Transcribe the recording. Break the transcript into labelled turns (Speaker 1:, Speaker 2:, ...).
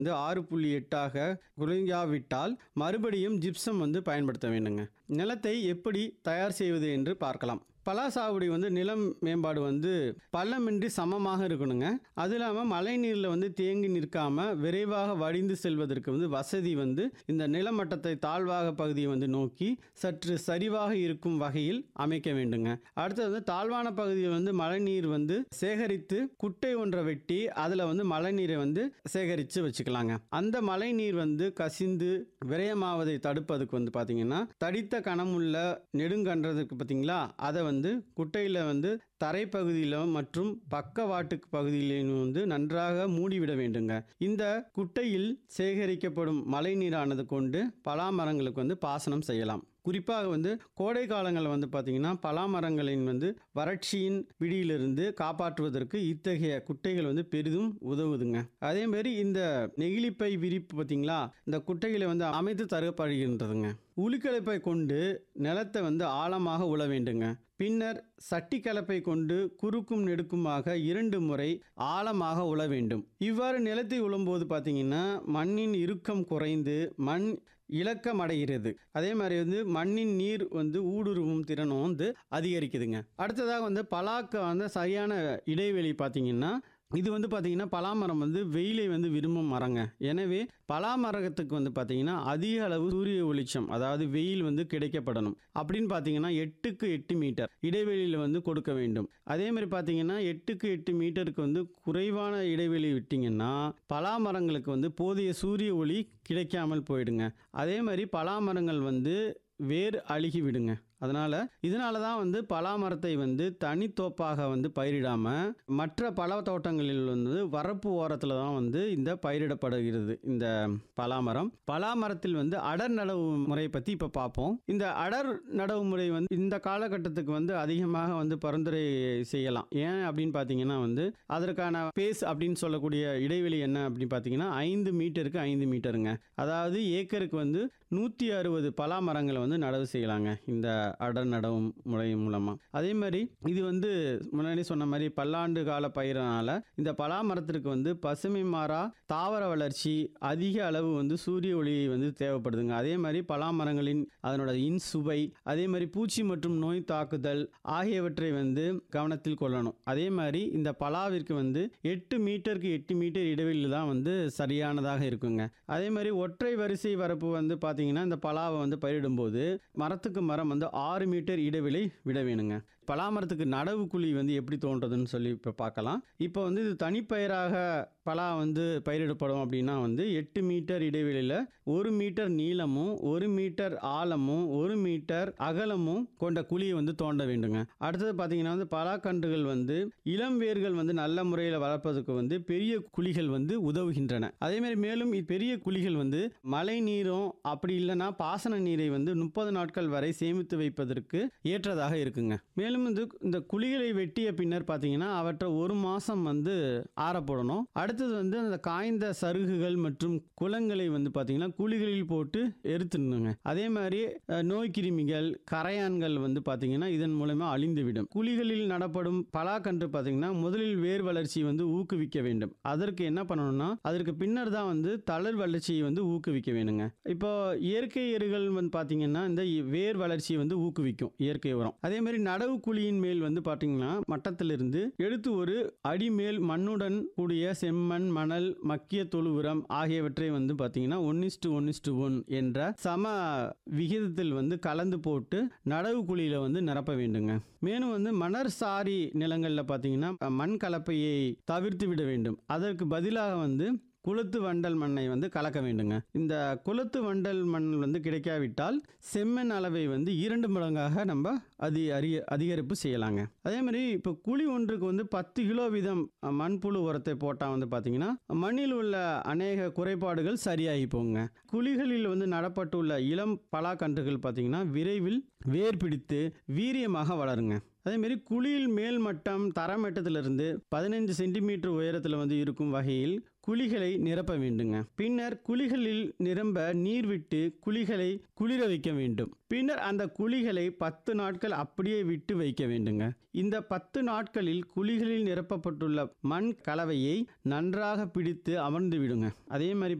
Speaker 1: வந்து ஆறு புள்ளி எட்டாக குறையாவிட்டால் மறுபடியும் ஜிப்சம் வந்து பயன்படுத்த வேண்டுங்க நிலத்தை எப்படி தயார் செய்வது என்று பார்க்கலாம் பலா சாகுபடி வந்து நிலம் மேம்பாடு வந்து பள்ளமின்றி சமமாக இருக்கணுங்க அது இல்லாமல் மழை நீரில் வந்து தேங்கி நிற்காம விரைவாக வடிந்து செல்வதற்கு வந்து வசதி வந்து இந்த நிலமட்டத்தை தாழ்வாக பகுதியை வந்து நோக்கி சற்று சரிவாக இருக்கும் வகையில் அமைக்க வேண்டுங்க அடுத்தது வந்து தாழ்வான பகுதியில் வந்து மழைநீர் வந்து சேகரித்து குட்டை ஒன்றை வெட்டி அதில் வந்து மழைநீரை வந்து சேகரித்து வச்சுக்கலாங்க அந்த மழைநீர் வந்து கசிந்து விரயமாவதை தடுப்பதுக்கு வந்து பார்த்தீங்கன்னா தடித்த கனமுள்ள நெடுங்கன்றதுக்கு பார்த்தீங்களா அதை வந்து குட்டையில் வந்து தரைப்பகுதியிலும் மற்றும் பக்கவாட்டுக்கு பகுதியிலும் வந்து நன்றாக மூடிவிட வேண்டுங்க இந்த குட்டையில் சேகரிக்கப்படும் மழைநீரானது கொண்டு பலா மரங்களுக்கு வந்து பாசனம் செய்யலாம் குறிப்பாக வந்து கோடை காலங்களில் வந்து பார்த்திங்கன்னா பலாமரங்களின் வந்து வறட்சியின் பிடியிலிருந்து காப்பாற்றுவதற்கு இத்தகைய குட்டைகள் வந்து பெரிதும் உதவுதுங்க அதேமாரி இந்த நெகிழிப்பை விரிப்பு பார்த்திங்களா இந்த குட்டைகளை வந்து அமைத்து தரப்படுகின்றதுங்க உளிக்கலப்பை கொண்டு நிலத்தை வந்து ஆழமாக உழ வேண்டுங்க பின்னர் சட்டி கலப்பை கொண்டு குறுக்கும் நெடுக்குமாக இரண்டு முறை ஆழமாக உழ வேண்டும் இவ்வாறு நிலத்தை உழும்போது பார்த்தீங்கன்னா மண்ணின் இறுக்கம் குறைந்து மண் இலக்கமடைகிறது அதே மாதிரி வந்து மண்ணின் நீர் வந்து ஊடுருவும் திறனும் வந்து அதிகரிக்குதுங்க அடுத்ததாக வந்து பலாக்க வந்து சரியான இடைவெளி பார்த்தீங்கன்னா இது வந்து பார்த்தீங்கன்னா பலாமரம் வந்து வெயிலை வந்து விரும்பும் மரங்க எனவே பலாமரத்துக்கு வந்து பார்த்தீங்கன்னா அதிக அளவு சூரிய வெளிச்சம் அதாவது வெயில் வந்து கிடைக்கப்படணும் அப்படின்னு பார்த்தீங்கன்னா எட்டுக்கு எட்டு மீட்டர் இடைவெளியில் வந்து கொடுக்க வேண்டும் அதே மாதிரி பார்த்தீங்கன்னா எட்டுக்கு எட்டு மீட்டருக்கு வந்து குறைவான இடைவெளி விட்டிங்கன்னா பலாமரங்களுக்கு வந்து போதிய சூரிய ஒளி கிடைக்காமல் போயிடுங்க அதே மாதிரி பலாமரங்கள் வந்து வேர் அழுகி விடுங்க அதனால் இதனால தான் வந்து பலாமரத்தை வந்து தனித்தோப்பாக வந்து பயிரிடாமல் மற்ற பல தோட்டங்களில் வந்து வரப்பு ஓரத்தில் தான் வந்து இந்த பயிரிடப்படுகிறது இந்த பலாமரம் பலாமரத்தில் வந்து அடர் நடவு முறை பற்றி இப்போ பார்ப்போம் இந்த அடர் நடவு முறை வந்து இந்த காலகட்டத்துக்கு வந்து அதிகமாக வந்து பரிந்துரை செய்யலாம் ஏன் அப்படின்னு பார்த்தீங்கன்னா வந்து அதற்கான பேஸ் அப்படின்னு சொல்லக்கூடிய இடைவெளி என்ன அப்படின்னு பார்த்தீங்கன்னா ஐந்து மீட்டருக்கு ஐந்து மீட்டருங்க அதாவது ஏக்கருக்கு வந்து நூற்றி அறுபது பலாமரங்களை வந்து நடவு செய்யலாங்க இந்த அடர் நடவு முறை மூலமாக அதே மாதிரி இது வந்து முன்னாடி சொன்ன மாதிரி பல்லாண்டு கால பயிரனால இந்த பலாமரத்திற்கு வந்து பசுமை மாறா தாவர வளர்ச்சி அதிக அளவு வந்து சூரிய ஒளி வந்து தேவைப்படுதுங்க அதே மாதிரி பலாமரங்களின் அதனோட இன்சுவை அதே மாதிரி பூச்சி மற்றும் நோய் தாக்குதல் ஆகியவற்றை வந்து கவனத்தில் கொள்ளணும் அதே மாதிரி இந்த பலாவிற்கு வந்து எட்டு மீட்டருக்கு எட்டு மீட்டர் இடைவெளியில் தான் வந்து சரியானதாக இருக்குங்க அதே மாதிரி ஒற்றை வரிசை வரப்பு வந்து பார்த்தீங்கன்னா இந்த பலாவை வந்து பயிரிடும்போது மரத்துக்கு மரம் வந்து ஆறு மீட்டர் இடைவெளி விட வேணுங்க பலாமரத்துக்கு நடவு குழி வந்து எப்படி தோன்றதுன்னு சொல்லி இப்போ பார்க்கலாம் இப்போ வந்து இது தனிப்பயிராக பலா வந்து பயிரிடப்படும் அப்படின்னா வந்து எட்டு மீட்டர் இடைவெளியில் ஒரு மீட்டர் நீளமும் ஒரு மீட்டர் ஆழமும் ஒரு மீட்டர் அகலமும் கொண்ட குழியை வந்து தோண்ட வேண்டுங்க அடுத்தது பார்த்தீங்கன்னா வந்து பலாக்கன்றுகள் வந்து இளம் வேர்கள் வந்து நல்ல முறையில் வளர்ப்பதற்கு வந்து பெரிய குழிகள் வந்து உதவுகின்றன அதே மாதிரி மேலும் பெரிய குழிகள் வந்து மழை நீரும் அப்படி இல்லைன்னா பாசன நீரை வந்து முப்பது நாட்கள் வரை சேமித்து வைப்பதற்கு ஏற்றதாக இருக்குங்க மேலும் வந்து இந்த குழிகளை வெட்டிய பின்னர் பார்த்தீங்கன்னா அவற்றை ஒரு மாதம் வந்து ஆறப்போடணும் அடுத்தது வந்து அந்த காய்ந்த சருகுகள் மற்றும் குளங்களை வந்து பார்த்தீங்கன்னா குழிகளில் போட்டு எரித்துடணுங்க அதே மாதிரி அஹ், நோய் கிருமிகள் கரையான்கள் வந்து பார்த்தீங்கன்னா இதன் மூலமா அழிந்துவிடும் குழிகளில் நடப்படும் பலாக்கன்று பார்த்தீங்கன்னா முதலில் வேர் வளர்ச்சி வந்து ஊக்குவிக்க வேண்டும் அதற்கு என்ன பண்ணணும்னா அதற்கு பின்னர் தான் வந்து தளர் வளர்ச்சியை வந்து ஊக்குவிக்க வேணுங்க இப்போ இயற்கை எருகள் வந்து பார்த்தீங்கன்னா இந்த வேர் வளர்ச்சியை வந்து ஊக்குவிக்கும் இயற்கை உரம் அதே மாதிரி நடவு குழியின் மேல் வந்து பார்த்தீங்கன்னா மட்டத்திலிருந்து எடுத்து ஒரு அடி மேல் மண்ணுடன் கூடிய செம்மண் மணல் மக்கிய தொழு உரம் ஆகியவற்றை வந்து பார்த்தீங்கன்னா one is to one is to one என்ற சம விகிதத்தில் வந்து கலந்து போட்டு நடவு குழியில வந்து நிரப்ப வேண்டுங்க மேலும் வந்து மணர் சாரி நிலங்களில் பார்த்தீங்கன்னா மண் கலப்பையை தவிர்த்து விட வேண்டும் அதற்கு பதிலாக வந்து குளத்து வண்டல் மண்ணை வந்து கலக்க வேண்டுங்க இந்த குளத்து வண்டல் மண் வந்து கிடைக்காவிட்டால் செம்மண் அளவை வந்து இரண்டு மடங்காக நம்ம அதி அறிய அதிகரிப்பு செய்யலாங்க அதே மாதிரி இப்போ குழி ஒன்றுக்கு வந்து பத்து கிலோ வீதம் அஹ், மண்புழு உரத்தை போட்டால் வந்து பார்த்தீங்கன்னா மண்ணில் உள்ள அநேக குறைபாடுகள் சரியாகி போங்க குழிகளில் வந்து நடப்பட்டுள்ள இளம் பலாக்கன்றுகள் பார்த்தீங்கன்னா விரைவில் வேர் பிடித்து வீரியமாக வளருங்க அதேமாரி குழியில் மேல் மட்டம் தரமட்டத்திலிருந்து பதினைஞ்சு சென்டிமீட்டர் உயரத்தில் வந்து இருக்கும் வகையில் குழிகளை நிரப்ப வேண்டுங்க பின்னர் குழிகளில் நிரம்ப நீர் விட்டு குழிகளை குளிர வைக்க வேண்டும் பின்னர் அந்த குழிகளை பத்து நாட்கள் அப்படியே விட்டு வைக்க வேண்டுங்க இந்த பத்து நாட்களில் குழிகளில் நிரப்பப்பட்டுள்ள மண் கலவையை நன்றாக பிடித்து அமர்ந்து விடுங்க அதே மாதிரி